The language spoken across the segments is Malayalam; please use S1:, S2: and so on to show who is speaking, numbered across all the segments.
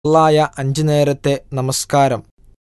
S1: ഫർലായ അഞ്ചു നേരത്തെ നമസ്കാരം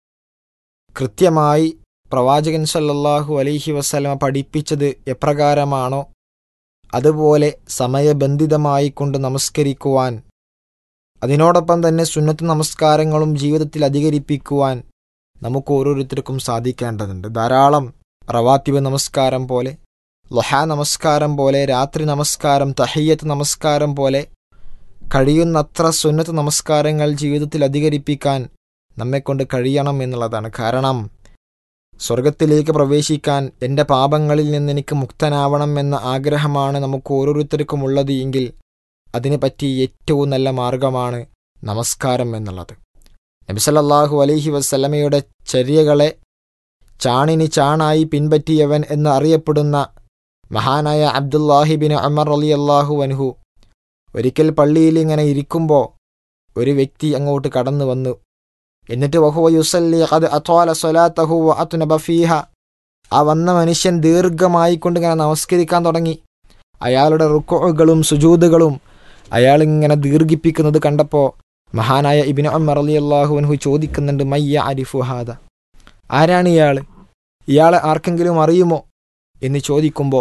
S1: കൃത്യമായി പ്രവാചകൻ സല്ലല്ലാഹു അലൈഹി വസല്ലമ പഠിപ്പിച്ചത് എപ്രകാരമാണോ അതുപോലെ സമയബന്ധിതമായി കൊണ്ട് നമസ്കരിക്കുവാൻ അതിനോടൊപ്പം തന്നെ സുന്നത്ത് നമസ്കാരങ്ങളും ജീവിതത്തിൽ അധികരിപ്പിക്കുവാൻ നമുക്ക് ഓരോരുത്തർക്കും സാധിക്കേണ്ടതുണ്ട് ധാരാളം റവാത്തിബ് നമസ്കാരം പോലെ ലൊഹ നമസ്കാരം പോലെ രാത്രി നമസ്കാരം തഹയ്യത്ത് നമസ്കാരം പോലെ കഴിയുന്നത്ര സുന്നത്ത് നമസ്കാരങ്ങൾ ജീവിതത്തിൽ അധികരിപ്പിക്കാൻ നമ്മെക്കൊണ്ട് കഴിയണം എന്നുള്ളതാണ് കാരണം സ്വർഗത്തിലേക്ക് പ്രവേശിക്കാൻ എൻ്റെ പാപങ്ങളിൽ നിന്ന് എനിക്ക് മുക്തനാവണം എന്ന ആഗ്രഹമാണ് നമുക്ക് ഓരോരുത്തർക്കും ഉള്ളത് എങ്കിൽ അതിനെ പറ്റി ഏറ്റവും നല്ല മാർഗമാണ് നമസ്കാരം എന്നുള്ളത് നബിസലല്ലാഹു അലൈഹി വസ്ലമയുടെ ചര്യകളെ ചാണിന് ചാണായി പിൻപറ്റിയവൻ എന്ന് അറിയപ്പെടുന്ന മഹാനായ അബ്ദുല്ലാഹിബിൻ അമർ അലി അള്ളാഹു അൻഹു ഒരിക്കൽ പള്ളിയിൽ ഇങ്ങനെ ഇരിക്കുമ്പോൾ ഒരു വ്യക്തി അങ്ങോട്ട് കടന്നു വന്നു എന്നിട്ട് വഹുവ യുസല്ലി അത് അത്വാല സ്വലാത്തഹു അത്തുനബ ഫീഹ ആ വന്ന മനുഷ്യൻ ദീർഘമായി കൊണ്ട് ഇങ്ങനെ നമസ്കരിക്കാൻ തുടങ്ങി അയാളുടെ റുക്കോകളും സുജൂതുകളും അയാളിങ്ങനെ ദീർഘിപ്പിക്കുന്നത് കണ്ടപ്പോൾ മഹാനായ ഇബിന് അമർ അലി അള്ളാഹുവിൻഹു ചോദിക്കുന്നുണ്ട് മയ്യ അരിഫു ഹാദ ആരാണ് ഇയാൾ ഇയാളെ ആർക്കെങ്കിലും അറിയുമോ എന്ന് ചോദിക്കുമ്പോൾ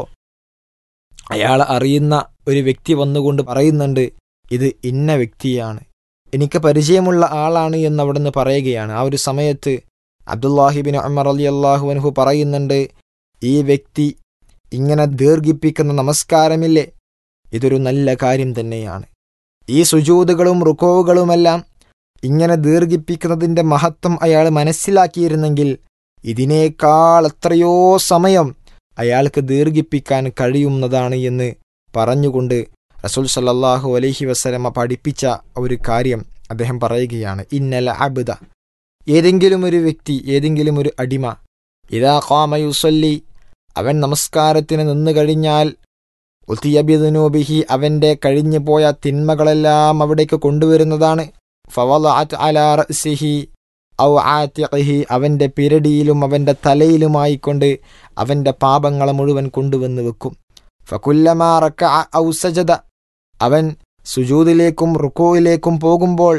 S1: അയാൾ അറിയുന്ന ഒരു വ്യക്തി വന്നുകൊണ്ട് പറയുന്നുണ്ട് ഇത് ഇന്ന വ്യക്തിയാണ് എനിക്ക് പരിചയമുള്ള ആളാണ് എന്ന് അവിടുന്ന് പറയുകയാണ് ആ ഒരു സമയത്ത് അബ്ദുല്ലാഹിബിൻ അമർ അലി അള്ളാഹുവിൻഹു പറയുന്നുണ്ട് ഈ വ്യക്തി ഇങ്ങനെ ദീർഘിപ്പിക്കുന്ന നമസ്കാരമില്ലേ ഇതൊരു നല്ല കാര്യം തന്നെയാണ് ഈ സുജൂതുകളും റുക്കോവുകളുമെല്ലാം ഇങ്ങനെ ദീർഘിപ്പിക്കുന്നതിൻ്റെ മഹത്വം അയാൾ മനസ്സിലാക്കിയിരുന്നെങ്കിൽ ഇതിനേക്കാൾ എത്രയോ സമയം അയാൾക്ക് ദീർഘിപ്പിക്കാൻ കഴിയുന്നതാണ് എന്ന് പറഞ്ഞുകൊണ്ട് റസൂൽ സല്ലാഹു അലൈഹി വസ്ലമ പഠിപ്പിച്ച ഒരു കാര്യം അദ്ദേഹം പറയുകയാണ് ഇന്നല അബുദ ഏതെങ്കിലും ഒരു വ്യക്തി ഏതെങ്കിലും ഒരു അടിമ ഇതാ ഖാമയുസല്ലി അവൻ നമസ്കാരത്തിന് നിന്നു കഴിഞ്ഞാൽ ഉത്തിയബിദുനൂബിഹി അവൻ്റെ കഴിഞ്ഞു പോയ തിന്മകളെല്ലാം അവിടേക്ക് കൊണ്ടുവരുന്നതാണ് ഫവലാത്ത് അലാ റസിഹി ഔ ആത്തിഖി അവൻ്റെ പിരടിയിലും അവൻ്റെ തലയിലുമായിക്കൊണ്ട് അവൻ്റെ പാപങ്ങളെ മുഴുവൻ കൊണ്ടുവന്ന് വെക്കും ഫകുല്ലമാ റക്ക ഔ സജദ അവൻ സുജൂദിലേക്കും റുക്കോയിലേക്കും പോകുമ്പോൾ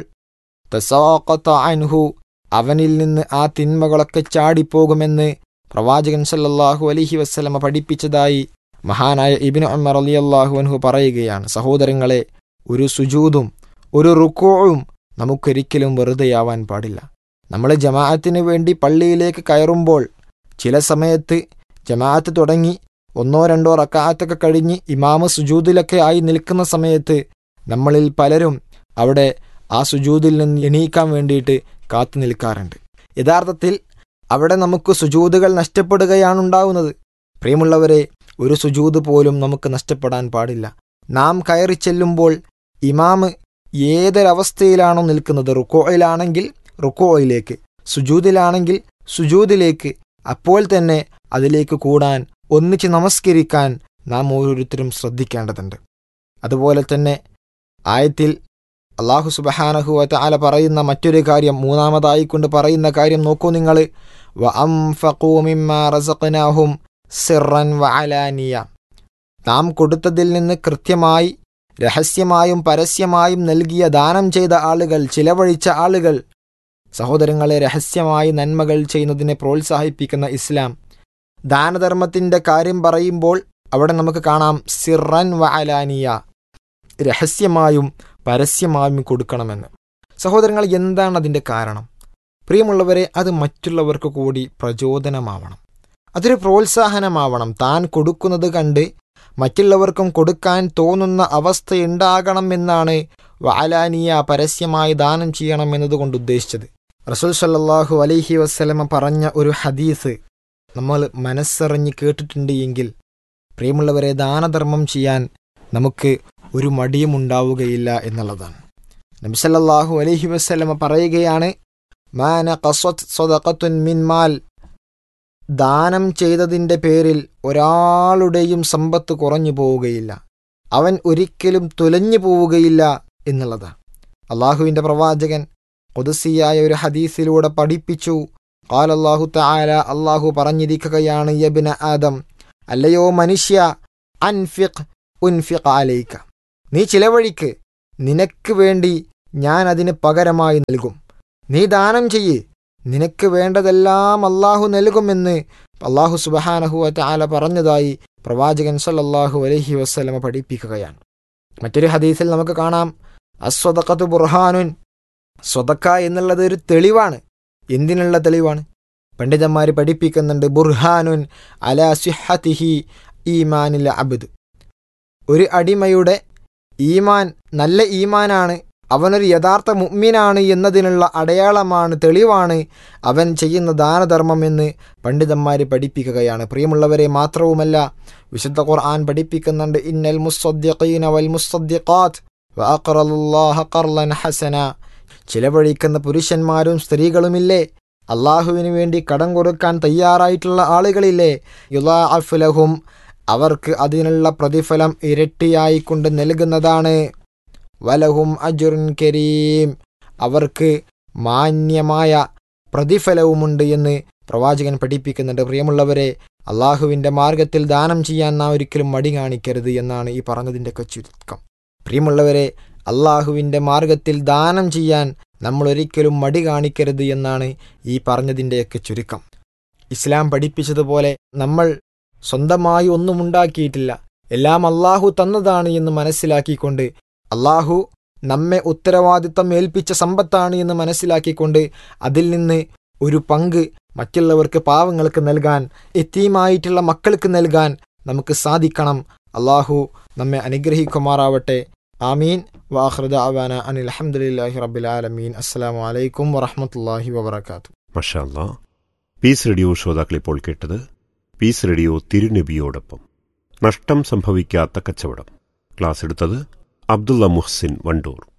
S1: തസാഖത്ത അൻഹു അവനിൽ നിന്ന് ആ തിന്മകളൊക്കെ ചാടിപ്പോകുമെന്ന് പ്രവാചകൻ സല്ലല്ലാഹു അലൈഹി വസ്ലമ പഠിപ്പിച്ചതായി മഹാനായ ഇബിന് അമർ അലി അള്ളാഹു അൻഹു പറയുകയാണ് സഹോദരങ്ങളെ ഒരു സുജൂതും ഒരു റുക്കോവും നമുക്കൊരിക്കലും വെറുതെയാവാൻ പാടില്ല നമ്മൾ ജമാഅത്തിന് വേണ്ടി പള്ളിയിലേക്ക് കയറുമ്പോൾ ചില സമയത്ത് ജമാഅത്ത് തുടങ്ങി ഒന്നോ രണ്ടോ റക്കാത്തൊക്കെ കഴിഞ്ഞ് ഇമാമ് സുജൂദിലൊക്കെ ആയി നിൽക്കുന്ന സമയത്ത് നമ്മളിൽ പലരും അവിടെ ആ സുജൂദിൽ നിന്ന് എണീക്കാൻ വേണ്ടിയിട്ട് കാത്തു നിൽക്കാറുണ്ട് യഥാർത്ഥത്തിൽ അവിടെ നമുക്ക് സുജൂതുകൾ നഷ്ടപ്പെടുകയാണ് ഉണ്ടാവുന്നത് പ്രിയമുള്ളവരെ ഒരു സുജൂത് പോലും നമുക്ക് നഷ്ടപ്പെടാൻ പാടില്ല നാം കയറി ചെല്ലുമ്പോൾ ഇമാമ് ഏതൊരവസ്ഥയിലാണോ നിൽക്കുന്നത് റുക്കോയിലാണെങ്കിൽ റുക്കോയിലേക്ക് സുജൂദിലാണെങ്കിൽ സുജൂദിലേക്ക് അപ്പോൾ തന്നെ അതിലേക്ക് കൂടാൻ ഒന്നിച്ച് നമസ്കരിക്കാൻ നാം ഓരോരുത്തരും ശ്രദ്ധിക്കേണ്ടതുണ്ട് അതുപോലെ തന്നെ ആയത്തിൽ അള്ളാഹു സുബഹാനഹുവറ്റ ആല പറയുന്ന മറ്റൊരു കാര്യം മൂന്നാമതായി കൊണ്ട് പറയുന്ന കാര്യം നോക്കൂ നിങ്ങൾ റസഖനാഹും സിറൻ വഅലാനിയ നാം കൊടുത്തതിൽ നിന്ന് കൃത്യമായി രഹസ്യമായും പരസ്യമായും നൽകിയ ദാനം ചെയ്ത ആളുകൾ ചിലവഴിച്ച ആളുകൾ സഹോദരങ്ങളെ രഹസ്യമായി നന്മകൾ ചെയ്യുന്നതിനെ പ്രോത്സാഹിപ്പിക്കുന്ന ഇസ്ലാം ദാനധർമ്മത്തിൻ്റെ കാര്യം പറയുമ്പോൾ അവിടെ നമുക്ക് കാണാം സിറൻ വഅലാനിയ രഹസ്യമായും പരസ്യമായും കൊടുക്കണമെന്ന് സഹോദരങ്ങൾ എന്താണ് അതിൻ്റെ കാരണം പ്രിയമുള്ളവരെ അത് മറ്റുള്ളവർക്ക് കൂടി പ്രചോദനമാവണം അതൊരു പ്രോത്സാഹനമാവണം താൻ കൊടുക്കുന്നത് കണ്ട് മറ്റുള്ളവർക്കും കൊടുക്കാൻ തോന്നുന്ന അവസ്ഥയുണ്ടാകണം എന്നാണ് വാലാനിയ പരസ്യമായി ദാനം ചെയ്യണം എന്നതുകൊണ്ട് ഉദ്ദേശിച്ചത് റസൂൽ സല്ലാഹു അലൈഹി വസ്ലമ പറഞ്ഞ ഒരു ഹദീസ് നമ്മൾ മനസ്സറിഞ്ഞ് കേട്ടിട്ടുണ്ട് എങ്കിൽ പ്രിയമുള്ളവരെ ദാനധർമ്മം ചെയ്യാൻ നമുക്ക് ഒരു മടിയും ഉണ്ടാവുകയില്ല എന്നുള്ളതാണ് നബിസല്ലാഹു അലൈഹി വസ്ലമ പറയുകയാണ് മാന കസ്വത് സ്വതക്കത്തുൻ മിൻ മാൽ ദാനം ചെയ്തതിൻ്റെ പേരിൽ ഒരാളുടെയും സമ്പത്ത് കുറഞ്ഞു പോവുകയില്ല അവൻ ഒരിക്കലും തുലഞ്ഞു പോവുകയില്ല എന്നുള്ളതാണ് അള്ളാഹുവിൻ്റെ പ്രവാചകൻ കൊതുസിയായ ഒരു ഹദീസിലൂടെ പഠിപ്പിച്ചു കാലല്ലാഹു താല അള്ളാഹു പറഞ്ഞിരിക്കുകയാണ് യബിന ആദം അല്ലയോ മനുഷ്യ അൻഫിഖ് ഉൻഫിഖ് അലൈക്ക നീ ചിലവഴിക്ക് നിനക്ക് വേണ്ടി ഞാൻ അതിന് പകരമായി നൽകും നീ ദാനം ചെയ്യ് നിനക്ക് വേണ്ടതെല്ലാം അള്ളാഹു നൽകുമെന്ന് അള്ളാഹു സുബഹാനഹുവത്ത് ആല പറഞ്ഞതായി പ്രവാചകൻ സല്ലല്ലാഹു അലൈഹി വസ്ലമ പഠിപ്പിക്കുകയാണ് മറ്റൊരു ഹദീസിൽ നമുക്ക് കാണാം അസ്വദക്കത്ത് ബുർഹാനുൻ സ്വതക്ക എന്നുള്ളത് ഒരു തെളിവാണ് എന്തിനുള്ള തെളിവാണ് പണ്ഡിതന്മാർ പഠിപ്പിക്കുന്നുണ്ട് ബുർഹാനുൻ അല സിഹത്തിഹി ഈമാനിൽ അബുദ് ഒരു അടിമയുടെ ഈമാൻ നല്ല ഈമാനാണ് അവനൊരു യഥാർത്ഥ മുഅ്മിനാണ് എന്നതിനുള്ള അടയാളമാണ് തെളിവാണ് അവൻ ചെയ്യുന്ന ദാനധർമ്മം എന്ന് പണ്ഡിതന്മാർ പഠിപ്പിക്കുകയാണ് പ്രിയമുള്ളവരെ മാത്രവുമല്ല വിശുദ്ധ ഖുർആൻ പഠിപ്പിക്കുന്നുണ്ട് ഇന്നൽ മുസ്സദ്ദിഖീന വൽ മുസ്സദ്ദിഖാത്ത് വഅഖറലുല്ലാഹ ഖർലൻ ഹസന ചിലവഴിക്കുന്ന പുരുഷന്മാരും സ്ത്രീകളുമില്ലേ അള്ളാഹുവിന് വേണ്ടി കടം കൊടുക്കാൻ തയ്യാറായിട്ടുള്ള ആളുകളില്ലേ യുലാഅഫുലഹും അവർക്ക് അതിനുള്ള പ്രതിഫലം ഇരട്ടിയായിക്കൊണ്ട് നൽകുന്നതാണ് വലഹും അജുറുൻ കരീം അവർക്ക് മാന്യമായ പ്രതിഫലവുമുണ്ട് എന്ന് പ്രവാചകൻ പഠിപ്പിക്കുന്നുണ്ട് പ്രിയമുള്ളവരെ അള്ളാഹുവിൻ്റെ മാർഗത്തിൽ ദാനം ചെയ്യാൻ നാം ഒരിക്കലും മടി കാണിക്കരുത് എന്നാണ് ഈ പറഞ്ഞതിൻ്റെയൊക്കെ ചുരുക്കം പ്രിയമുള്ളവരെ അള്ളാഹുവിൻ്റെ മാർഗത്തിൽ ദാനം ചെയ്യാൻ നമ്മൾ ഒരിക്കലും മടി കാണിക്കരുത് എന്നാണ് ഈ പറഞ്ഞതിൻ്റെയൊക്കെ ചുരുക്കം ഇസ്ലാം പഠിപ്പിച്ചതുപോലെ നമ്മൾ സ്വന്തമായി ഒന്നും ഉണ്ടാക്കിയിട്ടില്ല എല്ലാം അള്ളാഹു തന്നതാണ് എന്ന് മനസ്സിലാക്കിക്കൊണ്ട് അള്ളാഹു നമ്മെ ഉത്തരവാദിത്തം ഏൽപ്പിച്ച സമ്പത്താണ് എന്ന് മനസ്സിലാക്കിക്കൊണ്ട് അതിൽ നിന്ന് ഒരു പങ്ക് മറ്റുള്ളവർക്ക് പാവങ്ങൾക്ക് നൽകാൻ എത്തീമായിട്ടുള്ള മക്കൾക്ക് നൽകാൻ നമുക്ക് സാധിക്കണം അള്ളാഹു നമ്മെ അനുഗ്രഹിക്കുമാറാവട്ടെ ആമീൻ വാഹൃദ അവാന അനിൽ അഹമ്മദില്ലാഹി റബ്ബിലാലമീൻ അസ്സാം വലൈക്കും വറഹമത്തല്ലാഹി വബർക്കാത്തു
S2: മഷാല്ല പീസ് റേഡിയോ ശ്രോതാക്കൾ ഇപ്പോൾ കേട്ടത് പീസ് റേഡിയോ തിരുനബിയോടൊപ്പം നഷ്ടം സംഭവിക്കാത്ത കച്ചവടം ക്ലാസ് എടുത്തത് അബ്ദുള്ള മുഹ്സിൻ വണ്ടൂർ